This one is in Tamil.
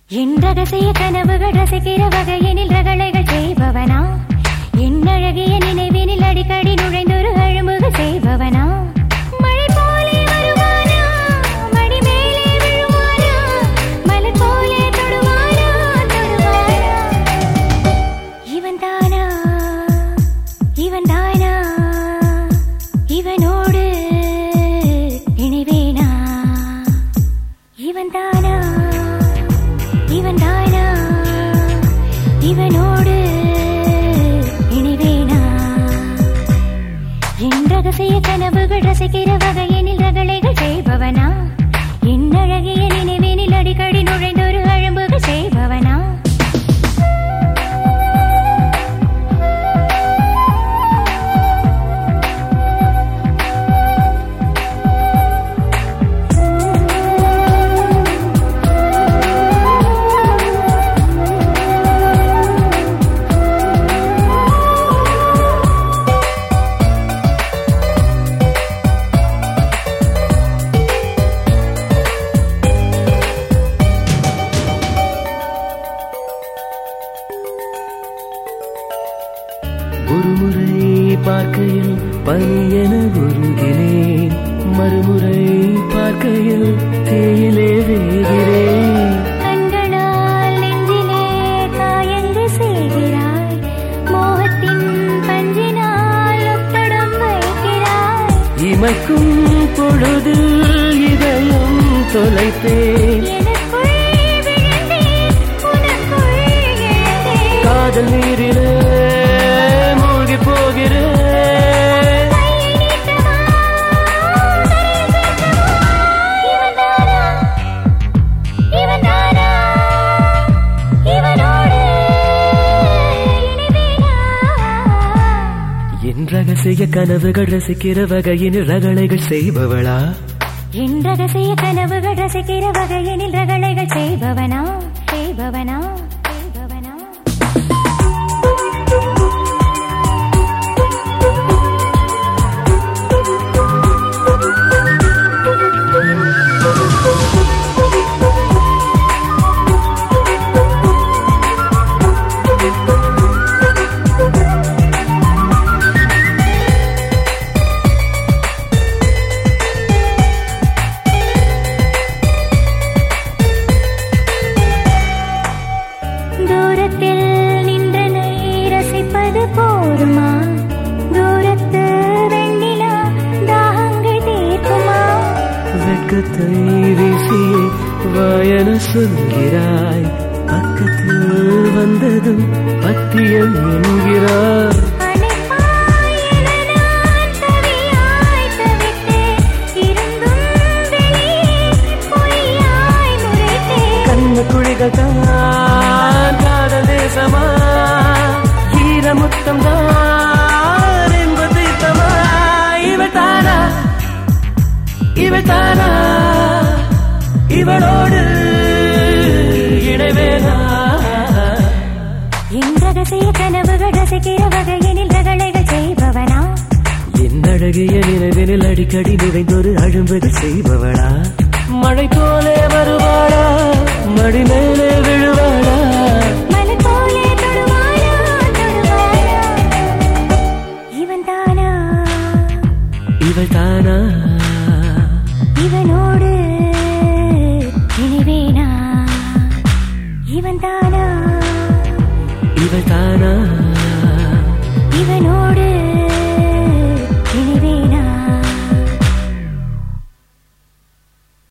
என் ரகசிய கனவுகள் ரசிக்கிற வகையினில் ரகளைகள் செய்பவனா என் அழகிய நினைவினில் அடிக்கடி நுழைந்தொரு அழுமுக செய்பவனா மழை போலே வருவானா மடி மேலே விழுவானா மலர் போலே தொடுவானா தொடுவானா இவன் தானா இவன் தானா இவனோடு இணைவேனா இவன் தானா இவன் தானா இவனோடு இணைவேனா என் ரகசிய கனவுகள் ரசிக்கிற வகையினில் ரகளைகள் செய்பவனா என் அழகிய நினைவினில் அடிக்கடி நுழைந்தொரு அழும்புகள் செய்பவனா ஒருமுறை பார்க்கையில் பனியென உருகினேன் மறுமுறை பார்க்கையில் தேயிலே வேகிறேன் கண்களால் நெஞ்சிலே காயங்கு செய்கிறாய் மோகத்தின் பஞ்சினால் ஒத்தடம் வைக்கிறாய் இமைக்கும் பொழுதில் இதயம் தொலைத்தேன் எனக்குள் விழுந்தேன் உனக்குள் எழுந்தேன் காதல் நீரிலே மூழ்கி போகிறேன் கையை நீட்டவா கரையில் சேர்க்கவா இவன் தானா இவன் தானா இவனோடு இணைவேனா என் ரகசிய கனவுகள் ரசிக்கிற வகையின் ரகளைகள் செய்பவளா என் ரகசிய கனவுகள் ரசிக்கிற வகையினில் ரகளைகள் செய்பவனா செய்பவனா செய்பவனா தூரத்தில் நின்றனை ரசிப்பது போருமா தூரத்து வெண்ணிலா தாகங்கள் தீர்க்குமா வெட்கத்தை வீசியே வாயன சொல்கிறாய் பக்கத்தில் வந்ததும் பத்தியம் என்கிறாய் அணைப்பாய் என நான் தவியாய் தவித்தேன் இருந்தும் வெளியே பொய்யாய் முறைத்தேன் கண்ண குழிகள் தான் காதல் தேசமா ஈரமுத்தம் தான் என்பது தமா இவள் தானா இவள் தானா இவளோடு இணைவேனா என் ரகசிய கனவுகள் ரசிக்கிற வகையினில் ரகளைகள் செய்பவனா என் அழகிய நினைவினில் அடிக்கடி நிறைந்தொரு அழும்புகள் செய்பவளா மழை போலே வருவாளா மடி மேலே விழுவாளா மலர் போலே தொடுவானா தொடுவானா இவன் தானா இவள் தானா இவனோடு இணைவேனா இவன் தானா இவள் தானா இவனோடு